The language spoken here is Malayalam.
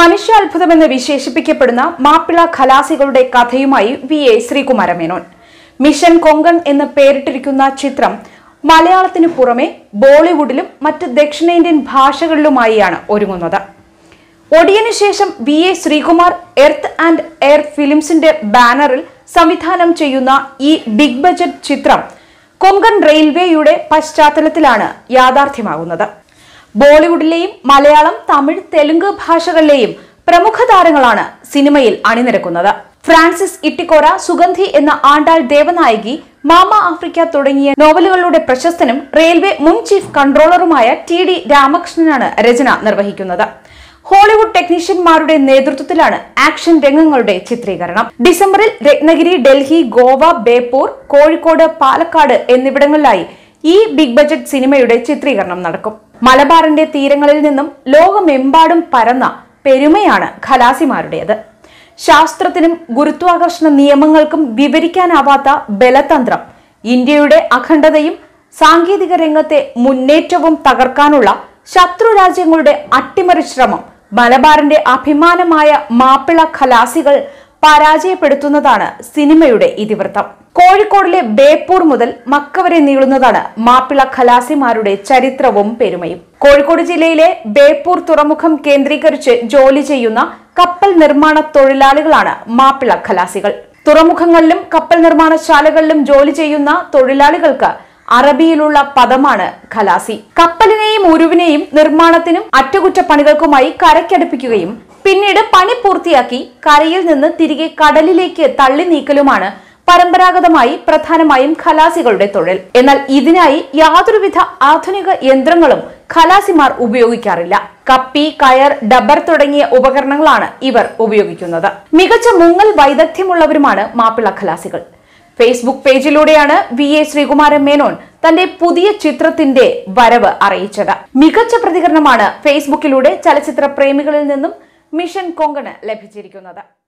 മനുഷ്യാത്ഭുതമെന്ന് വിശേഷിപ്പിക്കപ്പെടുന്ന മാപ്പിള ഖലാസികളുടെ കഥയുമായി V A Sreekumaramenon mission Konkan എന്ന് പേരിട്ടിരിക്കുന്ന ചിത്രം മലയാളത്തിനു പുറമെ ബോളിവുഡിലും മറ്റ് ദക്ഷിണേന്ത്യൻ ഭാഷകളിലുമായാണ് ഒരുങ്ങുന്നത് ഒടിയനു ശേഷം V A Sreekumar earth and air ഫിലിംസിന്റെ ബാനറിൽ സംവിധാനം ചെയ്യുന്ന ഈ ബിഗ് ബജറ്റ് ചിത്രം കൊങ്കൺ റെയിൽവേയുടെ പശ്ചാത്തലത്തിലാണ് യാഥാർത്ഥ്യമാകുന്നത് ബോളിവുഡിലെയും മലയാളം തമിഴ് തെലുങ്ക് ഭാഷകളിലെയും പ്രമുഖ താരങ്ങളാണ് സിനിമയിൽ അണിനിരക്കുന്നത് ഫ്രാൻസിസ് ഇട്ടിക്കോര സുഗന്ധി എന്ന ആണ്ടാൾ ദേവനായകി മാമ ആഫ്രിക്ക തുടങ്ങിയ നോവലുകളുടെ പ്രശസ്തനും റെയിൽവേ മുൻ ചീഫ് കൺട്രോളറുമായ ടി ഡി രാമകൃഷ്ണനാണ് രചന നിർവഹിക്കുന്നത് ഹോളിവുഡ് ടെക്നീഷ്യന്മാരുടെ നേതൃത്വത്തിലാണ് ആക്ഷൻ രംഗങ്ങളുടെ ചിത്രീകരണം ഡിസംബറിൽ രത്നഗിരി ഡൽഹി ഗോവ ബേപ്പൂർ കോഴിക്കോട് പാലക്കാട് എന്നിവിടങ്ങളിലായി ഈ ബിഗ് ബജറ്റ് സിനിമയുടെ ചിത്രീകരണം നടക്കും മലബാറിന്റെ തീരങ്ങളിൽ നിന്നും ലോകമെമ്പാടും പരന്ന പെരുമയാണ് ഖലാസിമാരുടേത് ശാസ്ത്രത്തിനും ഗുരുത്വാകർഷണ നിയമങ്ങൾക്കും വിവരിക്കാനാവാത്ത ബലതന്ത്രം ഇന്ത്യയുടെ അഖണ്ഡതയും സാങ്കേതിക രംഗത്തെ മുന്നേറ്റവും തകർക്കാനുള്ള ശത്രു രാജ്യങ്ങളുടെ അട്ടിമറി ശ്രമം മലബാറിന്റെ അഭിമാനമായ മാപ്പിള ഖലാസികൾ പരാജയപ്പെടുത്തുന്നതാണ് സിനിമയുടെ ഇതിവൃത്തം കോഴിക്കോടിലെ ബേപ്പൂർ മുതൽ മക്ക വരെ നീളുന്നതാണ് മാപ്പിള ഖലാസിമാരുടെ ചരിത്രവും പെരുമയും കോഴിക്കോട് ജില്ലയിലെ ബേപ്പൂർ തുറമുഖം കേന്ദ്രീകരിച്ച് ജോലി ചെയ്യുന്ന കപ്പൽ നിർമ്മാണ തൊഴിലാളികളാണ് മാപ്പിള ഖലാസികൾ തുറമുഖങ്ങളിലും കപ്പൽ നിർമ്മാണശാലകളിലും ജോലി ചെയ്യുന്ന തൊഴിലാളികൾക്ക് അറബിയിലുള്ള പദമാണ് ഖലാസി കപ്പലിനെയും ഉരുവിനെയും നിർമ്മാണത്തിനും അറ്റകുറ്റപ്പണികൾക്കുമായി കരയ്ക്കടുപ്പിക്കുകയും പിന്നീട് പണി പൂർത്തിയാക്കി കരയിൽ നിന്ന് തിരികെ കടലിലേക്ക് തള്ളി നീക്കലുമാണ് പരമ്പരാഗതമായി പ്രധാനമായും ഖലാസികളുടെ തൊഴിൽ എന്നാൽ ഇതിനായി യാതൊരുവിധ ആധുനിക യന്ത്രങ്ങളും ഖലാസിമാർ ഉപയോഗിക്കാറില്ല കപ്പി കയർ ഡബർ തുടങ്ങിയ ഉപകരണങ്ങളാണ് ഇവർ ഉപയോഗിക്കുന്നത് മികച്ച മുങ്ങൽ വൈദഗ്ധ്യമുള്ളവരുമാണ് മാപ്പിള ഖലാസികൾ ഫേസ്ബുക്ക് പേജിലൂടെയാണ് വി എ ശ്രീകുമാരൻ മേനോൻ തന്റെ പുതിയ ചിത്രത്തിന്റെ വരവ് അറിയിച്ചത് മികച്ച പ്രതികരണമാണ് ഫേസ്ബുക്കിലൂടെ ചലച്ചിത്ര പ്രേമികളിൽ നിന്നും മിഷൻ കൊങ്കണ് ലഭിച്ചിരിക്കുന്നത്